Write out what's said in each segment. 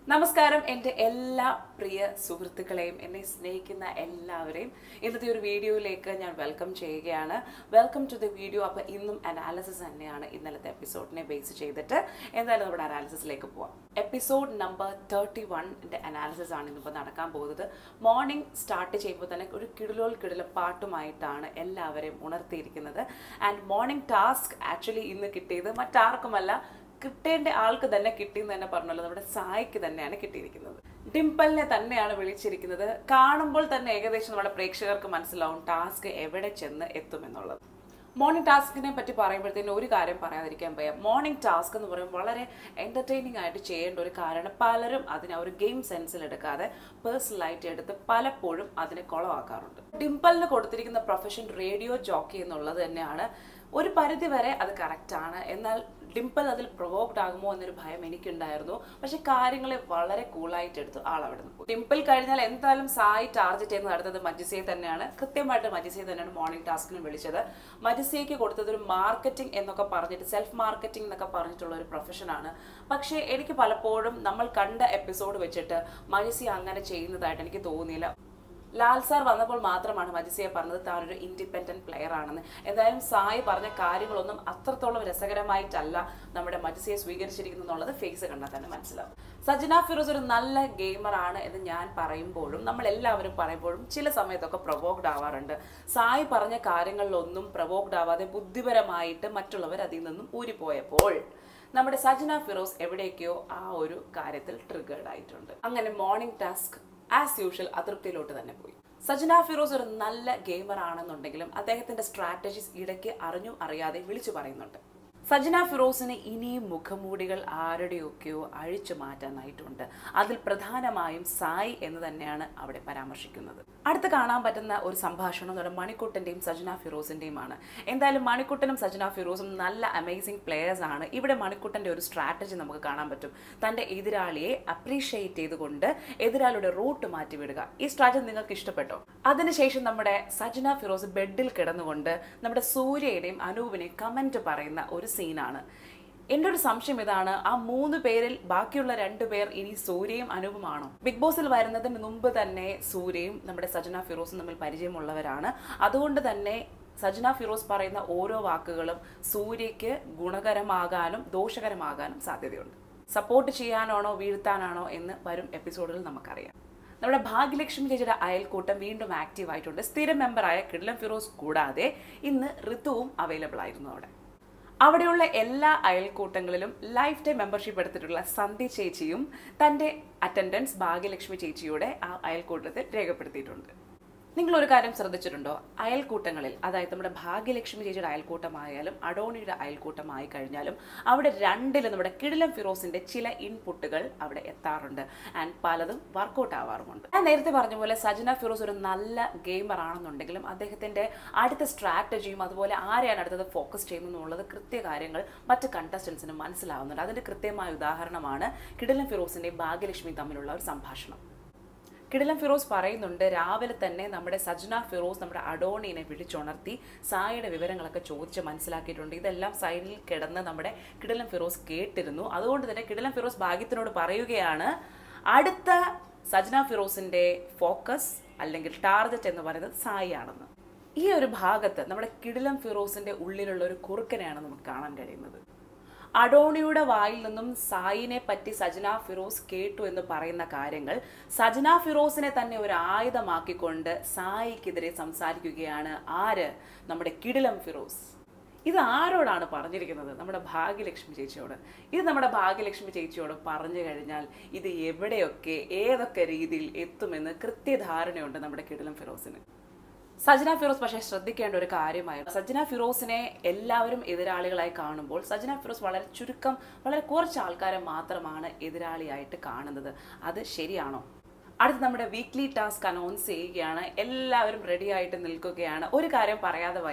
നമസ്കാരം എൻ്റെ എല്ലാ പ്രിയ സുഹൃത്തുക്കളെയും എന്നെ സ്നേഹിക്കുന്ന എല്ലാവരെയും ഇന്നത്തെ ഒരു വീഡിയോയിലേക്ക് ഞാൻ വെൽക്കം ചെയ്യുകയാണ് വെൽക്കം ടു ദ വീഡിയോ അപ്പോൾ ഇന്നും അനാലിസിസ് തന്നെയാണ് ഇന്നലത്തെ എപ്പിസോഡിനെ ബേസ് ചെയ്തിട്ട് എന്തായാലും നമ്മുടെ അനാലിസിസിലേക്ക് പോവാം എപ്പിസോഡ് നമ്പർ തേർട്ടി വണ്ണിൻ്റെ അനാലിസിസ് ആണ് ഇന്നിപ്പോൾ നടക്കാൻ പോകുന്നത് മോർണിംഗ് സ്റ്റാർട്ട് ചെയ്യുമ്പോൾ തന്നെ ഒരു കിടിലോൽ കിടില പാട്ടുമായിട്ടാണ് എല്ലാവരെയും ഉണർത്തിയിരിക്കുന്നത് ആൻഡ് മോർണിംഗ് ടാസ്ക് ആക്ച്വലി ഇന്ന് കിട്ടിയത് മറ്റാർക്കുമല്ല കിട്ടേണ്ട ആൾക്ക് തന്നെ കിട്ടിയെന്ന് തന്നെ പറഞ്ഞല്ലോ നമ്മുടെ സായിക്ക് തന്നെയാണ് കിട്ടിയിരിക്കുന്നത് ഡിംപിളിനെ തന്നെയാണ് വിളിച്ചിരിക്കുന്നത് കാണുമ്പോൾ തന്നെ ഏകദേശം നമ്മുടെ പ്രേക്ഷകർക്ക് മനസ്സിലാവും ടാസ്ക് എവിടെ ചെന്ന് എത്തുമെന്നുള്ളത് മോർണിംഗ് ടാസ്കിനെ പറ്റി പറയുമ്പോഴത്തേനും ഒരു കാര്യം പറയാതിരിക്കാൻ വയ്യ മോർണിംഗ് ടാസ്ക് എന്ന് പറയുമ്പോൾ വളരെ എൻ്റർടൈനിങ് ആയിട്ട് ചെയ്യേണ്ട ഒരു കാര്യമാണ് പലരും അതിനെ ആ ഒരു ഗെയിം സെൻസിൽ എടുക്കാതെ പേഴ്സണലായിട്ട് എടുത്ത് പലപ്പോഴും അതിനെ കുളവാക്കാറുണ്ട് ഡിംപിളിന് കൊടുത്തിരിക്കുന്ന പ്രൊഫഷൻ റേഡിയോ ജോക്കി എന്നുള്ളത് തന്നെയാണ് ഒരു പരിധി വരെ അത് കറക്റ്റാണ് എന്നാൽ ഡിംപിൾ അതിൽ പ്രൊവോക്ഡ് ആകുമോ എന്നൊരു ഭയം എനിക്കുണ്ടായിരുന്നു പക്ഷെ കാര്യങ്ങളെ വളരെ കൂളായിട്ട് എടുത്തു ആൾ അവിടെ നിന്ന് പോയി ഡിംപിൾ കഴിഞ്ഞാൽ എന്തായാലും സായി ടാർഗറ്റ് ചെയ്യുന്നത് അടുത്തത് മജിസയെ തന്നെയാണ് കൃത്യമായിട്ട് മജിസയെ തന്നെയാണ് മോർണിംഗ് ടാസ്കിന് വിളിച്ചത് മജിസയ്ക്ക് കൊടുത്തത് ഒരു മാർക്കറ്റിംഗ് എന്നൊക്കെ പറഞ്ഞിട്ട് സെൽഫ് മാർക്കറ്റിംഗ് എന്നൊക്കെ പറഞ്ഞിട്ടുള്ള ഒരു പ്രൊഫഷനാണ് പക്ഷേ എനിക്ക് പലപ്പോഴും നമ്മൾ കണ്ട എപ്പിസോഡ് വെച്ചിട്ട് മജിസി അങ്ങനെ ചെയ്യുന്നതായിട്ട് എനിക്ക് തോന്നിയില്ല ലാൽ സാർ വന്നപ്പോൾ മാത്രമാണ് മജിസിയെ പറഞ്ഞത് താൻ ഒരു ഇൻഡിപെൻഡന്റ് പ്ലെയർ ആണെന്ന് എന്തായാലും സായി പറഞ്ഞ കാര്യങ്ങളൊന്നും അത്രത്തോളം രസകരമായിട്ടല്ല നമ്മുടെ മജിസിയെ സ്വീകരിച്ചിരിക്കുന്നു എന്നുള്ളത് ഫേസ് കണ്ടാൽ തന്നെ മനസ്സിലാവും സജന ഫിറോസ് ഒരു നല്ല ഗെയിമർ ആണ് എന്ന് ഞാൻ പറയുമ്പോഴും നമ്മൾ എല്ലാവരും പറയുമ്പോഴും ചില സമയത്തൊക്കെ പ്രൊവോക്ഡ് ആവാറുണ്ട് സായി പറഞ്ഞ കാര്യങ്ങളിലൊന്നും പ്രൊവോക്ഡ് ആവാതെ ബുദ്ധിപരമായിട്ട് മറ്റുള്ളവർ അതിൽ നിന്നും ഊരിപ്പോയപ്പോൾ നമ്മുടെ സജന ഫിറോസ് എവിടേക്കോ ആ ഒരു കാര്യത്തിൽ ട്രിഗേർഡ് ആയിട്ടുണ്ട് അങ്ങനെ മോർണിംഗ് ടാസ്ക് ആസ് യൂഷ്വൽ അതൃപ്തിയിലോട്ട് തന്നെ പോയി സജന ഫിറോസ് ഒരു നല്ല ഗെയിമർ ആണെന്നുണ്ടെങ്കിലും അദ്ദേഹത്തിന്റെ സ്ട്രാറ്റജീസ് ഇടയ്ക്ക് അറിഞ്ഞും അറിയാതെ വിളിച്ചു പറയുന്നുണ്ട് സജന ഫിറോസിന് ഇനിയും മുഖമൂടികൾ ആരുടെയൊക്കെയോ അഴിച്ചു മാറ്റാനായിട്ടുണ്ട് അതിൽ പ്രധാനമായും സായി എന്ന് തന്നെയാണ് അവിടെ പരാമർശിക്കുന്നത് അടുത്ത് കാണാൻ പറ്റുന്ന ഒരു സംഭാഷണം നമ്മുടെ മണിക്കുട്ടൻ്റെയും സജന ഫിറോസിൻ്റെയുമാണ് എന്തായാലും മണിക്കുട്ടനും സജന ഫിറോസും നല്ല അമേസിംഗ് പ്ലെയേഴ്സ് ആണ് ഇവിടെ മണിക്കുട്ടൻ്റെ ഒരു സ്ട്രാറ്റജി നമുക്ക് കാണാൻ പറ്റും തൻ്റെ എതിരാളിയെ അപ്രീഷിയേറ്റ് ചെയ്തുകൊണ്ട് എതിരാളിയുടെ റൂട്ട് മാറ്റിവിടുക ഈ സ്ട്രാറ്റജി നിങ്ങൾക്ക് ഇഷ്ടപ്പെട്ടോ അതിനുശേഷം നമ്മുടെ സജന ഫിറോസ് ബെഡിൽ കിടന്നുകൊണ്ട് നമ്മുടെ സൂര്യയുടെയും അനൂപിനെയും കമൻറ്റ് പറയുന്ന ഒരു സീനാണ് എൻ്റെ ഒരു സംശയം ഇതാണ് ആ മൂന്ന് പേരിൽ ബാക്കിയുള്ള രണ്ടു പേർ ഇനി സൂര്യയും അനൂപുമാണോ ബിഗ് ബോസിൽ വരുന്നതിന് മുമ്പ് തന്നെ സൂര്യയും നമ്മുടെ സജന ഫിറോസും തമ്മിൽ പരിചയമുള്ളവരാണ് അതുകൊണ്ട് തന്നെ സജന ഫിറോസ് പറയുന്ന ഓരോ വാക്കുകളും സൂര്യയ്ക്ക് ഗുണകരമാകാനും ദോഷകരമാകാനും സാധ്യതയുണ്ട് സപ്പോർട്ട് ചെയ്യാനാണോ വീഴ്ത്താനാണോ എന്ന് വരും എപ്പിസോഡുകളിൽ നമുക്കറിയാം നമ്മുടെ ഭാഗ്യലക്ഷ്മി ചേച്ചിയുടെ അയൽക്കൂട്ടം വീണ്ടും ആക്റ്റീവ് ആയിട്ടുണ്ട് സ്ഥിരം മെമ്പറായ കിഡ്ലം ഫിറോസ് കൂടാതെ ഇന്ന് ഋതുവും അവൈലബിൾ ആയിരുന്നു അവിടെ അവിടെയുള്ള എല്ലാ അയൽക്കൂട്ടങ്ങളിലും ലൈഫ് ടൈം മെമ്പർഷിപ്പ് എടുത്തിട്ടുള്ള സന്ധി ചേച്ചിയും തൻ്റെ അറ്റൻഡൻസ് ഭാഗ്യലക്ഷ്മി ചേച്ചിയുടെ ആ അയൽക്കൂട്ടത്തിൽ രേഖപ്പെടുത്തിയിട്ടുണ്ട് നിങ്ങൾ ഒരു കാര്യം ശ്രദ്ധിച്ചിട്ടുണ്ടോ അയൽക്കൂട്ടങ്ങളിൽ അതായത് നമ്മുടെ ഭാഗ്യലക്ഷ്മി ചേച്ചിയുടെ അയൽക്കൂട്ടമായാലും അഡോണിയുടെ അയൽക്കൂട്ടമായി കഴിഞ്ഞാലും അവിടെ രണ്ടിലും നമ്മുടെ കിടിലം ഫിറോസിന്റെ ചില ഇൻപുട്ടുകൾ അവിടെ എത്താറുണ്ട് ആൻഡ് പലതും വർക്കൗട്ട് ആവാറുമുണ്ട് ഞാൻ നേരത്തെ പറഞ്ഞ പോലെ സജന ഫിറോസ് ഒരു നല്ല ഗെയിമർ ആണെന്നുണ്ടെങ്കിലും അദ്ദേഹത്തിന്റെ അടുത്ത സ്ട്രാറ്റജിയും അതുപോലെ ആരെയാണ് അടുത്തത് ഫോക്കസ് ചെയ്യുന്നത് എന്നുള്ളത് കൃത്യകാര്യങ്ങൾ മറ്റ് കണ്ടസ്റ്റൻസിന് മനസ്സിലാവുന്നുണ്ട് അതിന്റെ കൃത്യമായ ഉദാഹരണമാണ് കിടിലം ഫിറോസിന്റെയും ഭാഗ്യലക്ഷ്മിയും തമ്മിലുള്ള ഒരു സംഭാഷണം കിടിലം ഫിറോസ് പറയുന്നുണ്ട് രാവിലെ തന്നെ നമ്മുടെ സജ്ന ഫിറോസ് നമ്മുടെ അഡോണിനെ വിളിച്ചുണർത്തി സായിയുടെ വിവരങ്ങളൊക്കെ ചോദിച്ച് മനസ്സിലാക്കിയിട്ടുണ്ട് ഇതെല്ലാം സൈഡിൽ കിടന്ന് നമ്മുടെ കിടിലം ഫിറോസ് കേട്ടിരുന്നു അതുകൊണ്ട് തന്നെ കിടിലം ഫിറോസ് ഭാഗ്യത്തിനോട് പറയുകയാണ് അടുത്ത സജ്ന ഫിറോസിന്റെ ഫോക്കസ് അല്ലെങ്കിൽ ടാർഗറ്റ് എന്ന് പറയുന്നത് സായി ആണെന്ന് ഈ ഒരു ഭാഗത്ത് നമ്മുടെ കിടിലം ഫിറോസിന്റെ ഉള്ളിലുള്ള ഒരു കുറുക്കനെയാണ് നമുക്ക് കാണാൻ കഴിയുന്നത് അഡോണിയുടെ വായിൽ നിന്നും സായിനെ പറ്റി സജന ഫിറോസ് കേട്ടു എന്ന് പറയുന്ന കാര്യങ്ങൾ സജന ഫിറോസിനെ തന്നെ ഒരു ആയുധമാക്കിക്കൊണ്ട് സായിക്കെതിരെ സംസാരിക്കുകയാണ് ആര് നമ്മുടെ കിടിലം ഫിറോസ് ഇത് ആരോടാണ് പറഞ്ഞിരിക്കുന്നത് നമ്മുടെ ഭാഗ്യലക്ഷ്മി ചേച്ചിയോട് ഇത് നമ്മുടെ ഭാഗ്യലക്ഷ്മി ചേച്ചിയോട് പറഞ്ഞു കഴിഞ്ഞാൽ ഇത് എവിടെയൊക്കെ ഏതൊക്കെ രീതിയിൽ എത്തുമെന്ന് കൃത്യധാരണയുണ്ട് നമ്മുടെ കിടിലം ഫിറോസിന് സജന ഫിറോസ് പക്ഷേ ശ്രദ്ധിക്കേണ്ട ഒരു കാര്യമായിരുന്നു സജന ഫിറോസിനെ എല്ലാവരും എതിരാളികളായി കാണുമ്പോൾ സജന ഫിറോസ് വളരെ ചുരുക്കം വളരെ കുറച്ച് ആൾക്കാരെ മാത്രമാണ് എതിരാളിയായിട്ട് കാണുന്നത് അത് ശരിയാണോ അടുത്ത് നമ്മുടെ വീക്ക്ലി ടാസ്ക് അനൗൺസ് ചെയ്യുകയാണ് എല്ലാവരും റെഡി ആയിട്ട് നിൽക്കുകയാണ് ഒരു കാര്യം പറയാതെ വയ്യ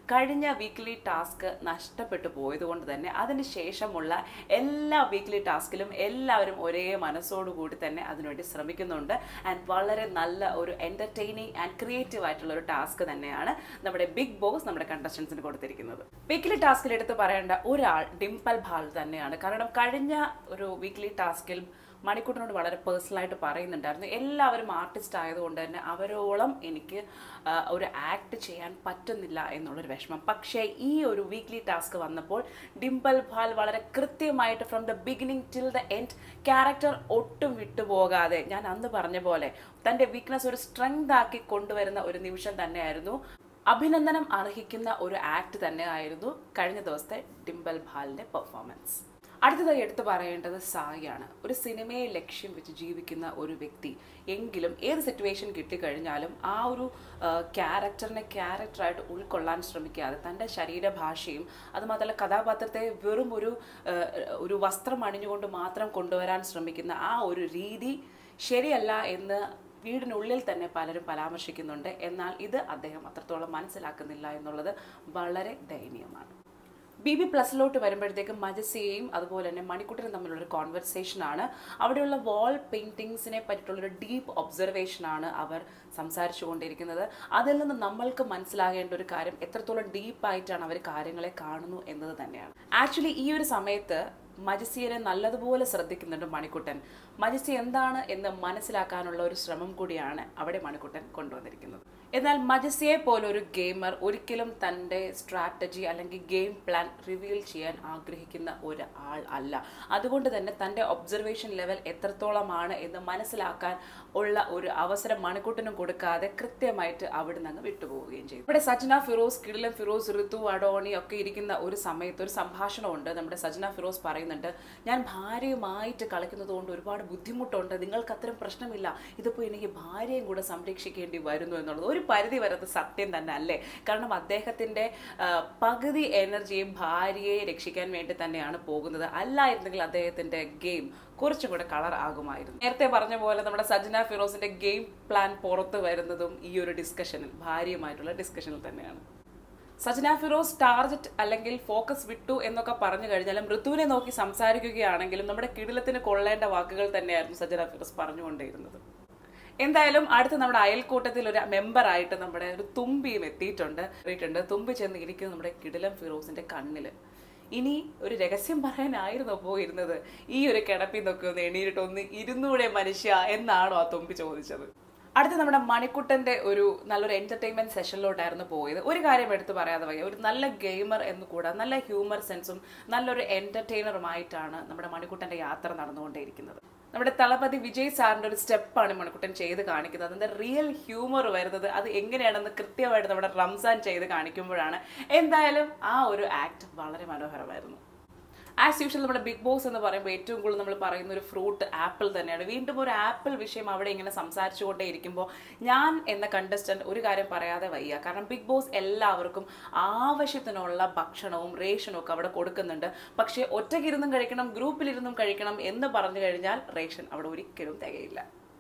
കഴിഞ്ഞ വീക്ക്ലി ടാസ്ക് നഷ്ടപ്പെട്ടു പോയതുകൊണ്ട് തന്നെ അതിന് ശേഷമുള്ള എല്ലാ വീക്ക്ലി ടാസ്കിലും എല്ലാവരും ഒരേ മനസ്സോടുകൂടി തന്നെ അതിനുവേണ്ടി ശ്രമിക്കുന്നുണ്ട് ആൻഡ് വളരെ നല്ല ഒരു എൻ്റർടൈനിങ് ആൻഡ് ക്രിയേറ്റീവ് ആയിട്ടുള്ള ഒരു ടാസ്ക് തന്നെയാണ് നമ്മുടെ ബിഗ് ബോസ് നമ്മുടെ കണ്ടസ്റ്റൻസിന് കൊടുത്തിരിക്കുന്നത് വീക്ക്ലി ടാസ്കിൽ എടുത്ത് പറയേണ്ട ഒരാൾ ഡിംപൽ ഭാൽ തന്നെയാണ് കാരണം കഴിഞ്ഞ ഒരു വീക്ക്ലി ടാസ്കിൽ മണിക്കൂട്ടിനോട് വളരെ പേഴ്സണലായിട്ട് പറയുന്നുണ്ടായിരുന്നു എല്ലാവരും ആർട്ടിസ്റ്റ് ആയതുകൊണ്ട് തന്നെ അവരോളം എനിക്ക് ആ, ഒരു ആക്ട് ചെയ്യാൻ പറ്റുന്നില്ല എന്നുള്ളൊരു വിഷമം പക്ഷേ ഈ ഒരു വീക്ക്ലി ടാസ്ക് വന്നപ്പോൾ ഡിംപൽ ഭാൽ വളരെ കൃത്യമായിട്ട് from the beginning till the end character ഒട്ടും വിട്ടുപോകാതെ ഞാൻ അന്ന് പറഞ്ഞ പോലെ തൻ്റെ വീക്ക്നെസ് ഒരു സ്ട്രെങ്ത് ആക്കി കൊണ്ടുവരുന്ന ഒരു നിമിഷം തന്നെയായിരുന്നു അഭിനന്ദനം അർഹിക്കുന്ന ഒരു ആക്ട് തന്നെയായിരുന്നു കഴിഞ്ഞ ദിവസത്തെ ഡിംബൽ ഭാലിന്റെ പെർഫോമൻസ് അടുത്തതായി എടുത്തു പറയേണ്ടത് സായിയാണ് ഒരു സിനിമയെ ലക്ഷ്യം വെച്ച് ജീവിക്കുന്ന ഒരു വ്യക്തി എങ്കിലും ഏത് സിറ്റുവേഷൻ കിട്ടിക്കഴിഞ്ഞാലും ആ ഒരു ക്യാരക്ടറിനെ ക്യാരക്ടറായിട്ട് ഉൾക്കൊള്ളാൻ ശ്രമിക്കാതെ തൻ്റെ ശരീരഭാഷയും അതുമാത്രമല്ല കഥാപാത്രത്തെ വെറും ഒരു ആ, ഒരു വസ്ത്രം അണിഞ്ഞുകൊണ്ട് മാത്രം കൊണ്ടുവരാൻ ശ്രമിക്കുന്ന ആ ഒരു രീതി ശരിയല്ല എന്ന് വീടിനുള്ളിൽ തന്നെ പലരും പരാമർശിക്കുന്നുണ്ട് എന്നാൽ ഇത് അദ്ദേഹം അത്രത്തോളം മനസ്സിലാക്കുന്നില്ല എന്നുള്ളത് വളരെ ദയനീയമാണ് ബി ബി പ്ലസിലോട്ട് വരുമ്പോഴത്തേക്കും മജസിയെയും അതുപോലെ തന്നെ മണിക്കുട്ടനും തമ്മിലുള്ള കോൺവെർസേഷൻ ആണ് അവിടെയുള്ള വാൾ പെയിന്റിങ്സിനെ പറ്റിയിട്ടുള്ളൊരു ഡീപ്പ് ഒബ്സർവേഷൻ ആണ് അവർ സംസാരിച്ചു കൊണ്ടിരിക്കുന്നത് അതിൽ നിന്ന് നമ്മൾക്ക് മനസ്സിലാകേണ്ട ഒരു കാര്യം എത്രത്തോളം ഡീപ്പായിട്ടാണ് അവർ കാര്യങ്ങളെ കാണുന്നു എന്നത് തന്നെയാണ് ആക്ച്വലി ഈ ഒരു സമയത്ത് മജിസിയെ നല്ലതുപോലെ ശ്രദ്ധിക്കുന്നുണ്ട് മണിക്കുട്ടൻ മജിസി എന്താണ് എന്ന് മനസ്സിലാക്കാനുള്ള ഒരു ശ്രമം കൂടിയാണ് അവിടെ മണിക്കുട്ടൻ കൊണ്ടുവന്നിരിക്കുന്നത് എന്നാൽ മജസിയെ പോലെ ഒരു ഗെയിമർ ഒരിക്കലും തൻ്റെ സ്ട്രാറ്റജി അല്ലെങ്കിൽ ഗെയിം പ്ലാൻ റിവീൽ ചെയ്യാൻ ആഗ്രഹിക്കുന്ന ഒരു ആൾ അല്ല അതുകൊണ്ട് തന്നെ തൻ്റെ ഒബ്സർവേഷൻ ലെവൽ എത്രത്തോളമാണ് എന്ന് മനസ്സിലാക്കാൻ ഉള്ള ഒരു അവസരം മണിക്കൂട്ടിനും കൊടുക്കാതെ കൃത്യമായിട്ട് അവിടുന്ന് അങ്ങ് വിട്ടുപോവുകയും ചെയ്തു ഇവിടെ സജ്ന ഫിറോസ് കിടിലൻ ഫിറോസ് ഋതു അഡോണി ഒക്കെ ഇരിക്കുന്ന ഒരു സമയത്ത് ഒരു സംഭാഷണമുണ്ട് നമ്മുടെ സജ്ന ഫിറോസ് പറയുന്നുണ്ട് ഞാൻ ഭാര്യയുമായിട്ട് കളിക്കുന്നത് കൊണ്ട് ഒരുപാട് ബുദ്ധിമുട്ടുണ്ട് നിങ്ങൾക്ക് അത്തരം പ്രശ്നമില്ല ഇതിപ്പോൾ എനിക്ക് ഭാര്യയും കൂടെ സംരക്ഷിക്കേണ്ടി വരുന്നു എന്നുള്ളത് ഒരു പരിധി വരെ അത് സത്യം തന്നെ അല്ലേ കാരണം അദ്ദേഹത്തിൻ്റെ ആ, പകുതി എനർജിയും ഭാര്യയെ രക്ഷിക്കാൻ വേണ്ടി തന്നെയാണ് പോകുന്നത് അല്ലായിരുന്നെങ്കിൽ അദ്ദേഹത്തിൻ്റെ ഗെയിം കുറച്ചും കൂടെ കളർ ആകുമായിരുന്നു നേരത്തെ പറഞ്ഞ പോലെ നമ്മുടെ സജ്ന ഫിറോസിന്റെ ഗെയിം പ്ലാൻ പുറത്ത് വരുന്നതും ഈ ഒരു ഡിസ്കഷനിൽ ഭാര്യയുമായിട്ടുള്ള ഡിസ്കഷനിൽ തന്നെയാണ് സജ്ന ഫിറോസ് ടാർജറ്റ് അല്ലെങ്കിൽ ഫോക്കസ് വിട്ടു എന്നൊക്കെ പറഞ്ഞു കഴിഞ്ഞാലും ഋതുവിനെ നോക്കി സംസാരിക്കുകയാണെങ്കിലും നമ്മുടെ കിടിലത്തിന് കൊള്ളേണ്ട വാക്കുകൾ തന്നെയായിരുന്നു സജ്ന ഫിറോസ് പറഞ്ഞുകൊണ്ടേയിരുന്നത് എന്തായാലും അടുത്ത നമ്മുടെ അയൽക്കൂട്ടത്തിൽ ഒരു മെമ്പറായിട്ട് നമ്മുടെ ഒരു തുമ്പിയും എത്തിയിട്ടുണ്ട് എത്തിയിട്ടുണ്ട് തുമ്പി ചെന്ന് ഇരിക്കുന്നത് നമ്മുടെ കിടിലം ഫിറോസിന്റെ കണ്ണില് ഇനി ഒരു രഹസ്യം പറയാനായിരുന്നോ പോയിരുന്നത് ഈ ഒരു കിടപ്പിൽ നിന്നൊക്കെ ഒന്ന് എണീരിട്ട് ഒന്ന് ഇരുന്നൂടെ മനുഷ്യ എന്നാണോ ആ തുമ്പി ചോദിച്ചത് അടുത്ത നമ്മുടെ മണിക്കുട്ടന്റെ ഒരു നല്ലൊരു എന്റർടൈൻമെന്റ് സെഷനിലോട്ടായിരുന്നു പോയത് ഒരു കാര്യം എടുത്തു പറയാതെ വയ്യ ഒരു നല്ല ഗെയിമർ എന്ന് കൂടാ നല്ല ഹ്യൂമർ സെൻസും നല്ലൊരു എന്റർടൈനറുമായിട്ടാണ് നമ്മുടെ മണിക്കുട്ടന്റെ യാത്ര നടന്നുകൊണ്ടേയിരിക്കുന്നത് നമ്മുടെ തളപതി വിജയ് സാറിന്റെ ഒരു സ്റ്റെപ്പാണ് മണിക്കുട്ടൻ ചെയ്ത് കാണിക്കുന്നത് അതിന്റെ റിയൽ ഹ്യൂമർ വരുന്നത് അത് എങ്ങനെയാണെന്ന് കൃത്യമായിട്ട് നമ്മുടെ റംസാൻ ചെയ്ത് കാണിക്കുമ്പോഴാണ് എന്തായാലും ആ ഒരു ആക്ട് വളരെ മനോഹരമായിരുന്നു ആസ് യൂഷ്വൽ നമ്മുടെ ബിഗ് ബോസ് എന്ന് പറയുമ്പോൾ ഏറ്റവും കൂടുതൽ നമ്മൾ പറയുന്ന ഒരു ഫ്രൂട്ട് ആപ്പിൾ തന്നെയാണ് വീണ്ടും ഒരു ആപ്പിൾ വിഷയം അവിടെ ഇങ്ങനെ സംസാരിച്ചുകൊണ്ടേ ഇരിക്കുമ്പോൾ ഞാൻ എന്ന കണ്ടസ്റ്റന്റ് ഒരു കാര്യം പറയാതെ വയ്യ കാരണം ബിഗ് ബോസ് എല്ലാവർക്കും ആവശ്യത്തിനുള്ള ഭക്ഷണവും റേഷനും ഒക്കെ അവിടെ കൊടുക്കുന്നുണ്ട് പക്ഷേ ഒറ്റയ്ക്കിരുന്നും കഴിക്കണം ഗ്രൂപ്പിലിരുന്നും കഴിക്കണം എന്ന് പറഞ്ഞു കഴിഞ്ഞാൽ റേഷൻ അവിടെ ഒരിക്കലും തികയില്ല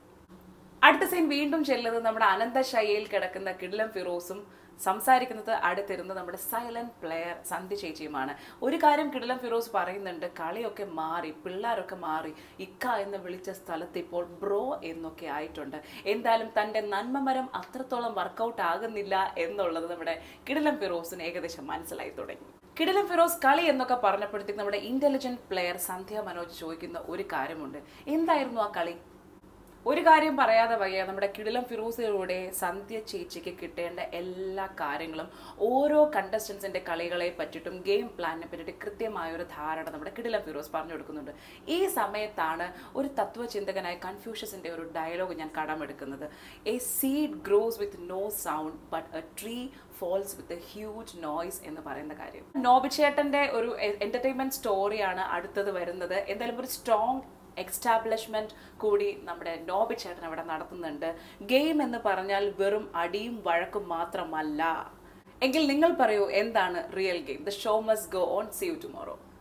അടുത്ത സീൻ വീണ്ടും ചെല്ലുന്നത് നമ്മുടെ അനന്തശൈലിയിൽ കിടക്കുന്ന കിടിലം ഫിറോസും സംസാരിക്കുന്നത് അടുത്തിരുന്ന് നമ്മുടെ സൈലന്റ് പ്ലെയർ സന്ധ്യ ചേച്ചിയുമാണ് ഒരു കാര്യം കിടിലം ഫിറോസ് പറയുന്നുണ്ട് കളിയൊക്കെ മാറി പിള്ളേരൊക്കെ മാറി ഇക്ക എന്ന് വിളിച്ച സ്ഥലത്ത് ഇപ്പോൾ ബ്രോ എന്നൊക്കെ ആയിട്ടുണ്ട് എന്തായാലും തൻ്റെ നന്മമരം അത്രത്തോളം വർക്കൗട്ട് ആകുന്നില്ല എന്നുള്ളത് നമ്മുടെ കിടിലം ഫിറോസിന് ഏകദേശം മനസ്സിലായി തുടങ്ങി കിടിലം ഫിറോസ് കളി എന്നൊക്കെ പറഞ്ഞപ്പോഴത്തേക്ക് നമ്മുടെ ഇന്റലിജന്റ് പ്ലെയർ സന്ധ്യ മനോജ് ചോദിക്കുന്ന ഒരു കാര്യമുണ്ട് എന്തായിരുന്നു ആ കളി ഒരു കാര്യം പറയാതെ വയ്യ നമ്മുടെ കിടിലം ഫിറൂസിലൂടെ സന്ധ്യ ചേച്ചിക്ക് കിട്ടേണ്ട എല്ലാ കാര്യങ്ങളും ഓരോ കണ്ടസ്റ്റൻസിന്റെ കളികളെ പറ്റിയിട്ടും ഗെയിം പ്ലാനിനെ പറ്റിയിട്ട് കൃത്യമായ ഒരു ധാരണ നമ്മുടെ കിടിലം ഫിറോസ് പറഞ്ഞു കൊടുക്കുന്നുണ്ട് ഈ സമയത്താണ് ഒരു തത്വചിന്തകനായ കൺഫ്യൂഷ്യസിന്റെ ഒരു ഡയലോഗ് ഞാൻ കടമെടുക്കുന്നത് a seed grows with no sound but a tree falls with a huge noise എന്ന് പറയുന്ന കാര്യം നോബിച്ചേട്ടന്റെ ഒരു എന്റർടൈൻമെന്റ് സ്റ്റോറിയാണ് അടുത്തത് വരുന്നത് എന്തായാലും ഒരു സ്ട്രോങ് എക്സ്റ്റാബ്ലിഷ്മെന്റ് കൂടി നമ്മുടെ നോബി ചേട്ടൻ അവിടെ നടത്തുന്നുണ്ട് ഗെയിം എന്ന് പറഞ്ഞാൽ വെറും അടിയും വഴക്കും മാത്രമല്ല എങ്കിൽ നിങ്ങൾ പറയൂ എന്താണ് real game the show must go on see you tomorrow